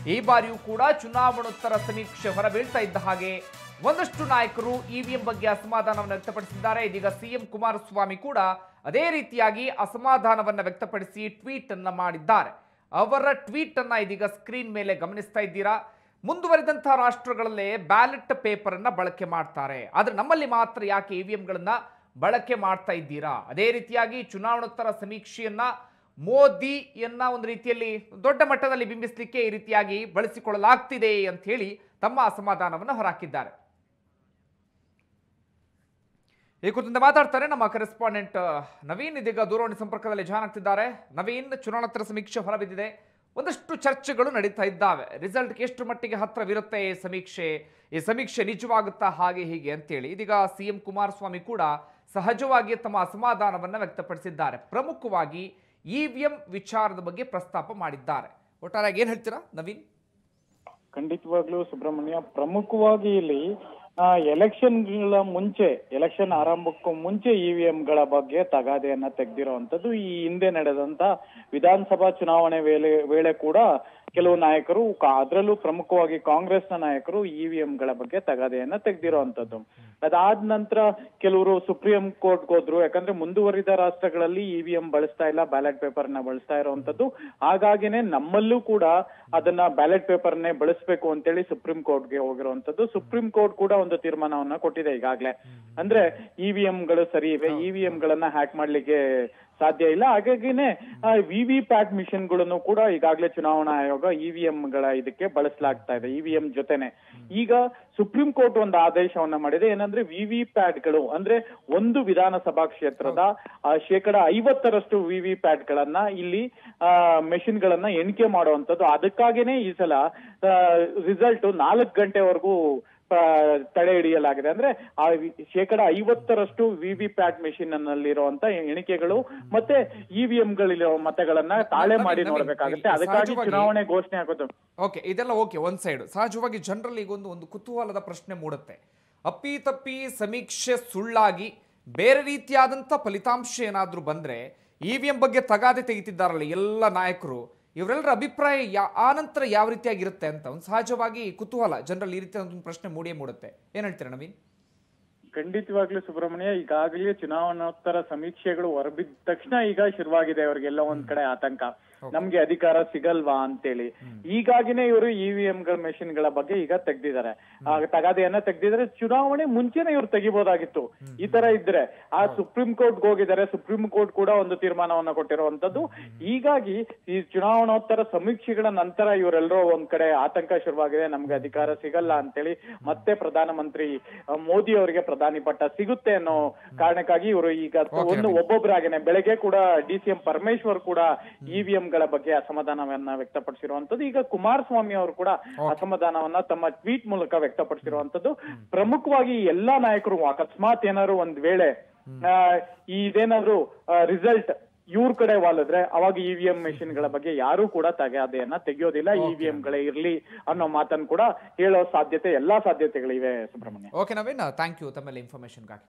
ಈ ಬಾರಿಯೂ ಕೂಡ ಚುನಾವಣೋತ್ತರ ಸಮೀಕ್ಷೆ ಹೊರಬೀಳ್ತಾ ಇದ್ದ ಹಾಗೆ ಒಂದಷ್ಟು ನಾಯಕರು ಇವಿಎಂ ಬಗ್ಗೆ ಅಸಮಾಧಾನವನ್ನು ವ್ಯಕ್ತಪಡಿಸಿದ್ದಾರೆ ಇದೀಗ ಸಿಎಂ ಕುಮಾರಸ್ವಾಮಿ ಕೂಡ ಅದೇ ರೀತಿಯಾಗಿ ಅಸಮಾಧಾನವನ್ನ ವ್ಯಕ್ತಪಡಿಸಿ ಟ್ವೀಟ್ ಅನ್ನ ಮಾಡಿದ್ದಾರೆ ಅವರ ಟ್ವೀಟ್ ಅನ್ನ ಇದೀಗ ಸ್ಕ್ರೀನ್ ಮೇಲೆ ಗಮನಿಸ್ತಾ ಇದ್ದೀರಾ ಮುಂದುವರಿದಂತಹ ರಾಷ್ಟ್ರಗಳಲ್ಲೇ ಬ್ಯಾಲೆಟ್ ಪೇಪರ್ ಅನ್ನ ಬಳಕೆ ಮಾಡ್ತಾರೆ ಆದ್ರೆ ನಮ್ಮಲ್ಲಿ ಮಾತ್ರ ಯಾಕೆ ಇವಿಎಂಗಳನ್ನ ಬಳಕೆ ಮಾಡ್ತಾ ಇದ್ದೀರಾ ಅದೇ ರೀತಿಯಾಗಿ ಚುನಾವಣೋತ್ತರ ಸಮೀಕ್ಷೆಯನ್ನ ಮೋದಿಯನ್ನ ಒಂದು ರೀತಿಯಲ್ಲಿ ದೊಡ್ಡ ಮಟ್ಟದಲ್ಲಿ ಬಿಂಬಿಸಲಿಕ್ಕೆ ಈ ರೀತಿಯಾಗಿ ಬಳಸಿಕೊಳ್ಳಲಾಗ್ತಿದೆ ಅಂತ ಹೇಳಿ ತಮ್ಮ ಅಸಮಾಧಾನವನ್ನು ಹೊರಹಾಕಿದ್ದಾರೆ ಈ ಕುರಿತಂತೆ ಮಾತಾಡ್ತಾರೆ ನಮ್ಮ ಕರೆಸ್ಪಾಂಡೆಂಟ್ ನವೀನ್ ಇದೀಗ ದೂರವಾಣಿ ಸಂಪರ್ಕದಲ್ಲಿ ಜಾಯ್ನ್ ಆಗ್ತಿದ್ದಾರೆ ನವೀನ್ ಚುನಾವಣೋತ್ತರ ಸಮೀಕ್ಷೆ ಹೊರಬಿದ್ದಿದೆ ಒಂದಷ್ಟು ಚರ್ಚೆಗಳು ನಡೀತಾ ಇದ್ದಾವೆ ರಿಸಲ್ಟ್ಗೆ ಎಷ್ಟು ಮಟ್ಟಿಗೆ ಹತ್ರವಿರುತ್ತೆ ಈ ಸಮೀಕ್ಷೆ ಈ ಸಮೀಕ್ಷೆ ನಿಜವಾಗುತ್ತಾ ಹಾಗೆ ಹೀಗೆ ಅಂತೇಳಿ ಇದೀಗ ಸಿಎಂ ಕುಮಾರಸ್ವಾಮಿ ಕೂಡ ಸಹಜವಾಗಿ ತಮ್ಮ ಅಸಮಾಧಾನವನ್ನು ವ್ಯಕ್ತಪಡಿಸಿದ್ದಾರೆ ಪ್ರಮುಖವಾಗಿ ಇವಿಎಂ ವಿಚಾರದ ಬಗ್ಗೆ ಪ್ರಸ್ತಾಪ ಮಾಡಿದ್ದಾರೆ ಒಟ್ಟಾರೆಯಾಗಿ ಏನ್ ಹೇಳ್ತೀರಾ ನವೀನ್ ಖಂಡಿತವಾಗ್ಲೂ ಸುಬ್ರಹ್ಮಣ್ಯ ಪ್ರಮುಖವಾಗಿ ಇಲ್ಲಿ ಎಲೆಕ್ಷನ್ಗಳ ಮುಂಚೆ ಎಲೆಕ್ಷನ್ ಆರಂಭಕ್ಕೂ ಮುಂಚೆ ಇವಿಎಂ ಗಳ ಬಗ್ಗೆ ತಗಾದೆಯನ್ನ ತೆಗೆದಿರುವಂತದ್ದು ಈ ಹಿಂದೆ ನಡೆದಂತ ವಿಧಾನಸಭಾ ಚುನಾವಣೆ ವೇಳೆ ವೇಳೆ ಕೂಡ ಕೆಲವು ನಾಯಕರು ಕಾ- ಅದ್ರಲ್ಲೂ ಪ್ರಮುಖವಾಗಿ ಕಾಂಗ್ರೆಸ್ನ ನಾಯಕರು ಇವಿಎಂ ಗಳ ಬಗ್ಗೆ ತಗಾದೆಯನ್ನ ತೆಗೆದಿರುವಂತದ್ದು ಅದಾದ ನಂತರ ಕೆಲವರು ಸುಪ್ರೀಂ ಕೋರ್ಟ್ ಹೋದ್ರು ಯಾಕಂದ್ರೆ ಮುಂದುವರಿದ ರಾಷ್ಟ್ರಗಳಲ್ಲಿ ಇವಿಎಂ ಬಳಸ್ತಾ ಇಲ್ಲ ಬ್ಯಾಲೆಟ್ ಪೇಪರ್ ನ ಬಳಸ್ತಾ ಇರುವಂತದ್ದು ಹಾಗಾಗಿನೇ ನಮ್ಮಲ್ಲೂ ಕೂಡ ಅದನ್ನ ಬ್ಯಾಲೆಟ್ ಪೇಪರ್ ನೇ ಬಳಸಬೇಕು ಅಂತೇಳಿ ಸುಪ್ರೀಂ ಕೋರ್ಟ್ಗೆ ಹೋಗಿರುವಂತದ್ದು ಸುಪ್ರೀಂ ಕೋರ್ಟ್ ಕೂಡ ಒಂದು ತೀರ್ಮಾನವನ್ನ ಕೊಟ್ಟಿದೆ ಈಗಾಗ್ಲೇ ಅಂದ್ರೆ ಇವಿಎಂ ಗಳು ಸರಿ ಇವೆ ಇವಿಎಂ ಗಳನ್ನ ಹ್ಯಾಕ್ ಮಾಡ್ಲಿಕ್ಕೆ ಸಾಧ್ಯ ಇಲ್ಲ ಹಾಗಾಗಿನೇ ವಿ ವಿ ಪ್ಯಾಟ್ ಮಿಷನ್ ಗಳನ್ನು ಕೂಡ ಈಗಾಗಲೇ ಚುನಾವಣಾ ಆಯೋಗ ಇವಿಎಂ ಗಳ ಇದಕ್ಕೆ ಬಳಸಲಾಗ್ತಾ ಇದೆ ಇವಿಎಂ ಜೊತೆನೆ ಈಗ ಸುಪ್ರೀಂ ಕೋರ್ಟ್ ಒಂದು ಆದೇಶವನ್ನ ಮಾಡಿದೆ ಏನಂದ್ರೆ ವಿ ವಿ ಪ್ಯಾಟ್ ಗಳು ಅಂದ್ರೆ ಒಂದು ವಿಧಾನಸಭಾ ಕ್ಷೇತ್ರದ ಆ, ಶೇಕಡ ಐವತ್ತರಷ್ಟು ವಿ ವಿ ಪ್ಯಾಟ್ ಗಳನ್ನ ಇಲ್ಲಿ ಮೆಷಿನ್ ಗಳನ್ನ ಎಣಿಕೆ ಮಾಡುವಂತದ್ದು ಅದಕ್ಕಾಗಿನೇ ಈ ಸಲ ರಿಸಲ್ಟ್ ನಾಲ್ಕು ಗಂಟೆವರೆಗೂ ಆ, ತಡೆ ಹಿಡಿಯಲಾಗಿದೆ ಅಂದ್ರೆ ಆ ವಿ- ಶೇಕಡ ಐವತ್ತರಷ್ಟು ವಿ ವಿ ಪ್ಯಾಟ್ ಮೆಷಿನ್ ನಲ್ಲಿರುವಂತ ಎಣಿಕೆಗಳು ಮತ್ತೆ ಇವಿಎಂ ಗಳಿರೋ ಮತಗಳನ್ನ ತಾಳೆ ಮಾಡಿ ನವೀನ್, ನೋಡ್ಬೇಕಾಗುತ್ತೆ ಇಲ್ಲಿ ಅದಕ್ಕಾಗಿ ಸಹಜವಾಗಿ- ಚುನಾವಣೆ ಘೋಷಣೆ ಆಗೋದು ಓಕೆ ಇದೆಲ್ಲ ಓಕೆ ಒಂದ್ ಸೈಡ್ ಸಹಜವಾಗಿ ಜನರಲ್ಲಿ ಈಗ ಒಂದು ಒಂದು ಕುತೂಹಲದ ಪ್ರಶ್ನೆ ಮೂಡುತ್ತೆ ಅಪ್ಪಿ ತಪ್ಪಿ ಸಮೀಕ್ಷೆ ಸುಳ್ಳಾಗಿ ಬೇರೆ ರೀತಿಯಾದಂಥ ಫಲಿತಾಂಶ ಏನಾದರೂ ಬಂದ್ರೆ ಇ ವಿ ಎಂ ಬಗ್ಗೆ ತಗಾದೆ ತೆಗಿತಿದ್ದಾರಲ್ಲ ಎಲ್ಲ ನಾಯಕರು ಇವರೆಲ್ಲರ ಅಭಿಪ್ರಾಯ ಯಾ ಆ ನಂತರ ಯಾವ ರೀತಿಯಾಗಿರುತ್ತೆ ಅಂತ ಒಂದು ಸಹಜವಾಗಿ ಕುತೂಹಲ ಜನರಲ್ಲಿ ಈ ರೀತಿಯ ಒಂದು ಪ್ರಶ್ನೆ ಮೂಡಿಯೇ ಮೂಡುತ್ತೆ ಏನ್ ಹೇಳ್ತೀರಾ ನವೀನ್ ಖಂಡಿತವಾಗ್ಲೂ ಸುಬ್ರಹ್ಮಣ್ಯ ಈಗಾಗಲೇ ಚುನಾವಣೋತ್ತರ ಸಮೀಕ್ಷೆಗಳು ಹೊರಬಿದ್ದ ತಕ್ಷಣ ಈಗ ಶುರುವಾಗಿದೆ ಅವರಿಗೆಲ್ಲ ಒಂದ್ ಕಡೆ ಆತಂಕ ನಮ್ಗೆ ಅಧಿಕಾರ ಸಿಗಲ್ವಾ ಅಂತೇಳಿ ಹೀಗಾಗಿನೇ ಇವರು ಇವಿಎಂ ಗಳ ಮೆಷಿನ್ ಗಳ ಬಗ್ಗೆ ಈಗ ತೆಗ್ದಿದ್ದಾರೆ ಆ ತಗಾದೆಯನ್ನ ತೆಗ್ದಿದ್ದಾರೆ ಚುನಾವಣೆ ಮುಂಚೆನೆ ಇವ್ರು ತೆಗಿಬಹುದಾಗಿತ್ತು ಈ ತರ ಇದ್ರೆ ಆ ಸುಪ್ರೀಂ ಕೋರ್ಟ್ ಹೋಗಿದ್ದಾರೆ ಸುಪ್ರೀಂ ಕೋರ್ಟ್ ಕೂಡ ಒಂದು ತೀರ್ಮಾನವನ್ನ ಕೊಟ್ಟಿರುವಂತದ್ದು ಹೀಗಾಗಿ ಈ ಚುನಾವಣೋತ್ತರ ಸಮೀಕ್ಷೆಗಳ ನಂತರ ಇವರೆಲ್ಲರೂ ಒಂದ್ ಕಡೆ ಆತಂಕ ಶುರುವಾಗಿದೆ ನಮ್ಗೆ ಅಧಿಕಾರ ಸಿಗಲ್ಲ ಅಂತೇಳಿ ಮತ್ತೆ ಪ್ರಧಾನಮಂತ್ರಿ ಆ, ಮೋದಿ ಅವರಿಗೆ ಪ್ರಧಾನಿ ಪಟ್ಟ ಸಿಗುತ್ತೆ ಅನ್ನೋ ಕಾರಣಕ್ಕಾಗಿ ಇವರು ಈಗ ಒಂದು ಒಬ್ಬೊಬ್ಬರಾಗೇನೆ ಬೆಳಗ್ಗೆ ಕೂಡ ಡಿ ಸಿ ಎಂ ಪರಮೇಶ್ವರ್ ಕೂಡ ಇವಿಎಂ ಗಳ ಬಗ್ಗೆ ಅಸಮಾಧಾನವನ್ನ ವ್ಯಕ್ತಪಡಿಸಿರುವಂತದ್ದು ಈಗ ಕುಮಾರಸ್ವಾಮಿ ಅವರು ಕೂಡ ಅಸಮಾಧಾನವನ್ನ ತಮ್ಮ ಟ್ವೀಟ್ ಮೂಲಕ ವ್ಯಕ್ತಪಡಿಸಿರುವಂತದ್ದು ಪ್ರಮುಖವಾಗಿ ಈ ಎಲ್ಲಾ ನಾಯಕರು ಅಕಸ್ಮಾತ್ ಏನಾದ್ರು ಒಂದ್ ವೇಳೆ ಆ, ಇದೇನಾದ್ರು ರಿಸಲ್ಟ್ ಇವ್ರ ಕಡೆ ವಾಲಿದ್ರೆ ಅವಾಗ ಇವಿಎಂ ಮೆಷಿನ್ ಗಳ ಬಗ್ಗೆ ಯಾರು ಕೂಡ ತಗಾದೆಯನ್ನ ತೆಗೆಯೋದಿಲ್ಲ ಇವಿಎಂ ಗಳೇ ಇರ್ಲಿ ಅನ್ನೋ ಮಾತನ್ನು ಕೂಡ ಹೇಳೋ ಸಾಧ್ಯತೆ ಎಲ್ಲಾ ಸಾಧ್ಯತೆಗಳಿವೆ Subrahmanya okay Naveen thank you ತಮ್ಮೆಲ್ಲ ಇನ್ಫಾರ್ಮೇಶನ್ಗಾಗಿ